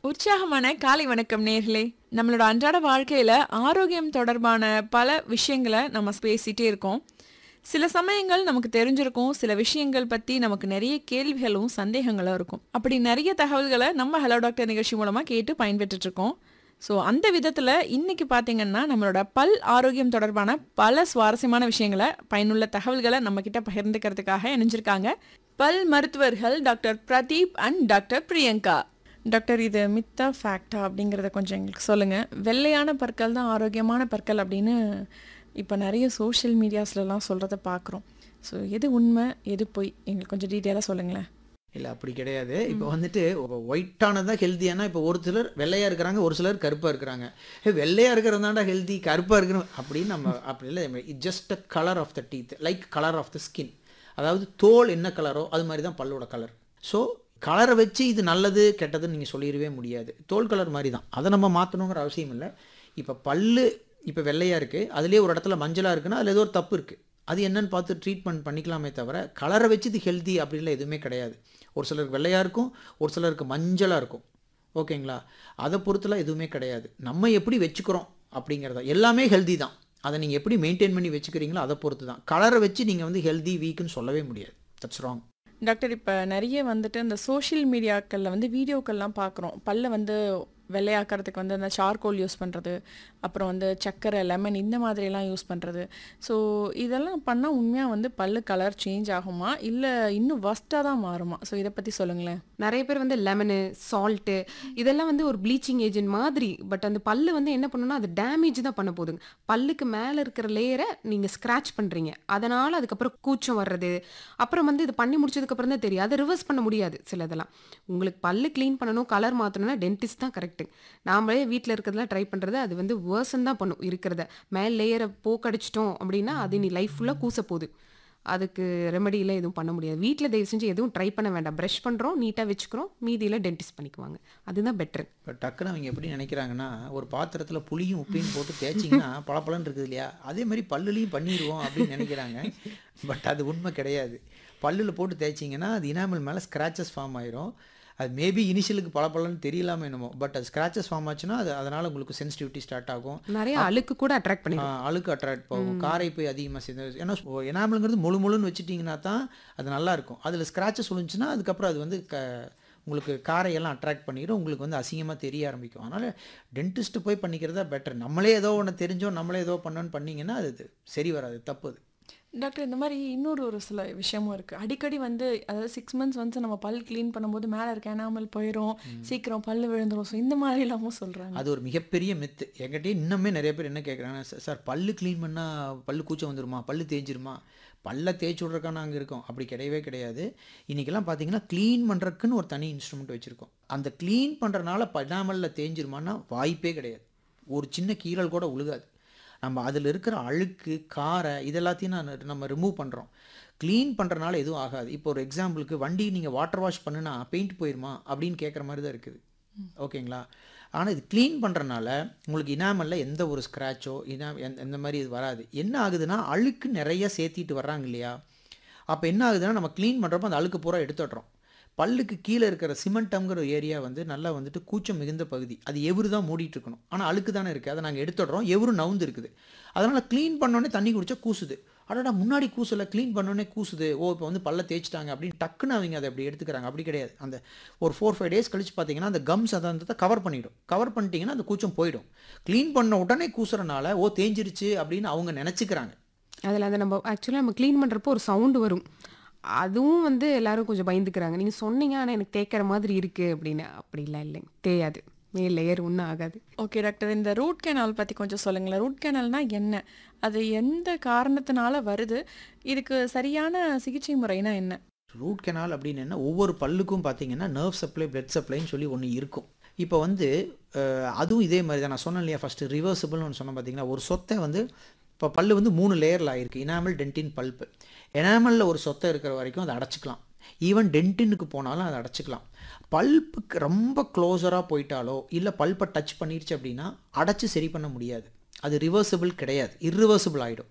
உற்சாகமான காலை வணக்கம் நேர்களே நம்மளோட அன்றாட வாழ்க்கையில ஆரோக்கியம் தொடர்பான பல விஷயங்களை நம்ம பேசிட்டே இருக்கோம் சில சமயங்கள் நமக்கு தெரிஞ்சிருக்கும் சில விஷயங்கள் பத்தி நமக்கு நிறைய கேள்விகளும் சந்தேகங்களும் இருக்கும் அப்படி நிறைய தகவல்களை நம்ம ஹலோ டாக்டர் நிகழ்ச்சி மூலமா கேட்டு பயன்பெற்றுட்டு இருக்கோம் ஸோ அந்த விதத்தில் இன்னைக்கு பார்த்தீங்கன்னா நம்மளோட பல் ஆரோக்கியம் தொடர்பான பல சுவாரஸ்யமான விஷயங்களை பயனுள்ள தகவல்களை நம்ம கிட்ட பகிர்ந்துக்கிறதுக்காக இணைஞ்சிருக்காங்க பல் மருத்துவர்கள் doctor Pradeep and doctor Priyanka doctor இது மித்தா ஃபேக்டா அப்படிங்கிறத கொஞ்சம் எங்களுக்கு சொல்லுங்கள் வெள்ளையான பற்கள் தான் ஆரோக்கியமான பற்கள் அப்படின்னு இப்போ நிறைய சோஷியல் மீடியாஸ்லலாம் சொல்கிறத பார்க்குறோம் ஸோ எது உண்மை எது பொய் எங்களுக்கு கொஞ்சம் டீட்டெயிலாக சொல்லுங்களேன் இல்லை அப்படி கிடையாது இப்போ வந்துட்டு ஒயிட்டானது தான் ஹெல்த்தியானா இப்போ ஒரு சிலர் வெள்ளையாக இருக்கிறாங்க ஒரு சிலர் கருப்பாக இருக்கிறாங்க ஏ வெள்ளையாக இருக்கிறதாண்டா ஹெல்தி கருப்பாக இருக்கிற அப்படின்னு நம்ம அப்படி இல்லை it just a colour of the teeth like colour of the skin அதாவது தோல் என்ன கலரோ அது மாதிரி தான் பல்லோட கலர் ஸோ கலரை வச்சு இது நல்லது கெட்டதுன்னு நீங்கள் சொல்லிடவே முடியாது தோல் கலர் மாதிரி தான் அதை நம்ம மாற்றணுங்கிற அவசியம் இல்லை இப்போ பல்லு இப்போ வெள்ளையாக இருக்குது அதுலேயே ஒரு இடத்துல மஞ்சளாக இருக்குன்னா அதில் ஏதோ ஒரு தப்பு இருக்குது அது என்னன்னு பார்த்து ட்ரீட்மெண்ட் பண்ணிக்கலாமே தவிர கலரை வச்சு இது ஹெல்தி அப்படின்லாம் எதுவுமே கிடையாது ஒரு சிலருக்கு வெள்ளையாக இருக்கும் ஒரு சிலருக்கு மஞ்சளாக இருக்கும் ஓகேங்களா அதை பொறுத்துலாம் எதுவுமே கிடையாது நம்ம எப்படி வச்சுக்கிறோம் அப்படிங்கிறதா எல்லாமே ஹெல்தி தான் அதை நீங்கள் எப்படி மெயின்டைன் பண்ணி வச்சுக்கிறீங்களோ அதை பொறுத்து தான் கலரை வச்சு நீங்கள் வந்து ஹெல்தி வீக்குன்னு சொல்லவே முடியாது தட்ஸ் ராங் டாக்டர் இப்போ நிறைய வந்துட்டு இந்த சோஷியல் மீடியாக்களில் வந்து வீடியோக்கள்லாம் பார்க்குறோம் பல்ல வந்து வெள்ளையாக்கிறதுக்கு வந்து அந்த சார்கோல் யூஸ் பண்ணுறது அப்புறம் வந்து சர்க்கரை லெமன் இந்த மாதிரிலாம் யூஸ் பண்ணுறது ஸோ இதெல்லாம் பண்ணால் உண்மையாக வந்து பல்லு கலர் சேஞ்ச் ஆகுமா இல்லை இன்னும் வஸ்ட்டாக தான் மாறுமா ஸோ இதை பற்றி சொல்லுங்களேன் நிறைய பேர் வந்து லெமனு சால்ட்டு இதெல்லாம் வந்து ஒரு ப்ளீச்சிங் ஏஜென்ட் மாதிரி பட் அந்த பல்லு வந்து என்ன பண்ணுன்னா அது டேமேஜ் தான் பண்ண போகுதுங்க பல்லுக்கு மேலே இருக்கிற லேயரை நீங்கள் ஸ்க்ராட்ச் பண்ணுறீங்க அதனால் அதுக்கப்புறம் கூச்சம் வர்றது அப்புறம் வந்து இது பண்ணி முடிச்சதுக்கப்புறம் தான் தெரியும் அதை ரிவர்ஸ் பண்ண முடியாது சில இதெல்லாம் உங்களுக்கு பல்லு க்ளீன் பண்ணணும் கலர் மாற்றணும்னா டென்டிஸ்ட் தான் கரெக்டு நாமளே வீட்டில் இருக்கிறதெல்லாம் ட்ரை பண்ணுறது அது வந்து வேர்சன் தான் பண்ணும் இருக்கிறத மேல் லேயரை போக்கடிச்சிட்டோம் அப்படின்னா அது நீ லைஃப் ஃபுல்லாக கூச போகுது அதுக்கு ரெமடியில் எதுவும் பண்ண முடியாது வீட்டில் தயவு செஞ்சு எதுவும் ட்ரை பண்ண வேண்டாம் ப்ரஷ் பண்ணுறோம் நீட்டாக வச்சுக்கிறோம் மீதியில் டென்டிஸ்ட் பண்ணிக்குவாங்க அதுதான் பெட்ரு இப்போ டக்குன்னு அவங்க எப்படி நினைக்கிறாங்கன்னா ஒரு பாத்திரத்தில் புளியும் உப்பையும் போட்டு தேய்ச்சிங்கன்னா பளபளன்னு இருக்குது இல்லையா அதே மாதிரி பல்லுலையும் பண்ணிடுவோம் அப்படின்னு நினைக்கிறாங்க பட் அது உண்மை கிடையாது பல்லில் போட்டு தேய்ச்சிங்கன்னா அது இனாமல் மேலே ஸ்க்ராச்சஸ் ஃபார்ம் ஆயிரும் அது மேபி இனிஷியலுக்கு பளபளன்னு தெரியலாம என்னமோ பட் அது ஸ்க்ராச்சஸ் ஃபார்ம் ஆச்சுன்னா அது அதனால் உங்களுக்கு சென்சிட்டிவிட்டி ஸ்டார்ட் ஆகும் நிறைய அழுக்கு கூட அட்ராக்ட் பண்ணிடும் ஆ, அழுக்கு அட்ராக்ட் போகும் காரை போய் அதிகமாக சேர்ந்து ஏன்னா எனாமலுங்கிறது முழு முழுன்னு வச்சுட்டிங்கன்னா தான் அது நல்லா இருக்கும் அதில் ஸ்க்ராச்சஸ் விழுந்துச்சுன்னா அதுக்கப்புறம் அது வந்து க உங்களுக்கு காரையெல்லாம் அட்ராக்ட் பண்ணிடும் உங்களுக்கு வந்து அசிங்கமாக தெரிய ஆரம்பிக்கும் அதனால் டென்டிஸ்ட் போய் பண்ணிக்கிறதா பெட்டர் நம்மளே ஏதோ ஒன்று தெரிஞ்சோம் நம்மளே ஏதோ பண்ணோன்னு பண்ணிங்கன்னா அது இது சரி வராது தப்பு அது டாக்டர் இந்த மாதிரி இன்னொரு ஒரு சில விஷயமும் இருக்குது அடிக்கடி வந்து அதாவது சிக்ஸ் மந்த்ஸ் வந்து நம்ம பல் க்ளீன் பண்ணும்போது மேலே இருக்க எனாமல் போயிடும் சீக்கிரம் பல்லு விழுந்துரும் ஸோ இந்த மாதிரி எல்லாமும் சொல்கிறாங்க அது ஒரு மிகப்பெரிய மித்து என்கிட்டயே இன்னுமே நிறைய பேர் என்ன கேட்குறாங்க சார் பல்லு க்ளீன் பண்ணால் பல்லு கூச்சம் வந்துருமா பல்லு தேய்ஞ்சிருமா பல்ல தேய்ச்சி விட்றக்கா நாங்கள் இருக்கோம் அப்படி கிடையவே கிடையாது இன்றைக்கெல்லாம் பார்த்தீங்கன்னா க்ளீன் பண்ணுறதுக்குன்னு ஒரு தனி இன்ஸ்ட்ருமெண்ட் வச்சுருக்கோம் அந்த க்ளீன் பண்ணுறனால படாமலில் தேய்ஞ்சிருமான்னா வாய்ப்பே கிடையாது ஒரு சின்ன கீறல் கூட உழுகாது நம்ம அதில் இருக்கிற அழுக்கு காரை இதெல்லாத்தையும் நான் நம்ம ரிமூவ் பண்ணுறோம் க்ளீன் பண்ணுறனால எதுவும் ஆகாது இப்போ ஒரு எக்ஸாம்பிளுக்கு வண்டி நீங்கள் வாட்டர் வாஷ் பண்ணுனா பெயிண்ட் போயிருமா அப்படின்னு கேட்குற மாதிரி தான் இருக்குது ஓகேங்களா ஆனால் இது க்ளீன் பண்ணுறனால உங்களுக்கு இனாமலில் எந்த ஒரு ஸ்க்ராச்சோ இனா எந்த எந்த மாதிரி இது வராது என்ன ஆகுதுன்னா அழுக்கு நிறைய சேர்த்திட்டு வர்றாங்க இல்லையா அப்போ என்ன ஆகுதுன்னா நம்ம க்ளீன் பண்ணுறப்போ அந்த அழுக்கு பூரா எடுத்துடுறோம் பல்லுக்கு கீழே இருக்கிற சிமெண்டம்ங்கிற ஏரியா வந்து நல்லா வந்துட்டு கூச்சம் மிகுந்த பகுதி அது எவரு தான் மூடிட்டு இருக்கணும் ஆனால் அழுக்கு தானே இருக்குது அதை நாங்கள் எடுத்துடுறோம் எவரு நவுந்து இருக்குது அதனால் க்ளீன் பண்ணோடனே தண்ணி குடிச்சா கூசுது அடடா முன்னாடி கூசல க்ளீன் பண்ணோடனே கூசுது ஓ இப்போ வந்து பல்ல தேய்ச்சிட்டாங்க அப்படின்னு டக்குன்னு அவங்க அதை அப்படி எடுத்துக்கிறாங்க அப்படி கிடையாது அந்த ஒரு ஃபோர் ஃபைவ் டேஸ் கழிச்சு பார்த்தீங்கன்னா அந்த கம்ஸ் அதை அந்த கவர் பண்ணிடும் கவர் பண்ணிட்டீங்கன்னா அந்த கூச்சம் போயிடும் க்ளீன் பண்ண உடனே கூசுறனால ஓ தேஞ்சிருச்சு அப்படின்னு அவங்க நினச்சிக்கிறாங்க அதில் அந்த நம்ம ஆக்சுவலாக நம்ம க்ளீன் பண்ணுறப்போ ஒரு சவுண்டு வரும் அதுவும் வந்து எல்லாரும் கொஞ்சம் பயந்துக்கிறாங்க நீங்கள் சொன்னீங்க ஆனால் எனக்கு தேய்க்கிற மாதிரி இருக்குது அப்படின்னு அப்படிலாம் இல்லைங்க தேயாது மேல் லேயர் ஒன்றும் ஆகாது ஓகே டாக்டர் இந்த ரூட் கேனால் பற்றி கொஞ்சம் சொல்லுங்களேன் ரூட் கேனால்னா என்ன அது எந்த காரணத்தினால வருது இதுக்கு சரியான சிகிச்சை முறைனா என்ன ரூட் கெனால் அப்படின்னு என்ன ஒவ்வொரு பல்லுக்கும் பார்த்தீங்கன்னா நர்வ் சப்ளை பிளட் சப்ளைன்னு சொல்லி ஒன்று இருக்கும் இப்போ வந்து அஹ், அதுவும் இதே மாதிரி தான் நான் சொன்னேன் இல்லையா ஃபஸ்ட்டு ரிவர்சிபிள்னு ஒன்று சொன்னேன் பார்த்தீங்கன்னா ஒரு சொத்தை வந்து இப்போ பல்லு வந்து மூணு லேயரில் ஆயிருக்கு இனாமல் டென்டின் பல்ப்பு எனாமலில் ஒரு சொத்தை இருக்கிற வரைக்கும் அதை அடைச்சிக்கலாம் ஈவன் டென்டினுக்கு போனாலும் அதை அடைச்சிக்கலாம் பல்ப்புக்கு ரொம்ப க்ளோஸராக போயிட்டாலோ இல்லை பல்ப்பை டச் பண்ணிருச்சு அப்படின்னா அடைச்சி சரி பண்ண முடியாது அது ரிவர்சிபிள் கிடையாது இர்ரிவர்சிபிள் ஆகிடும்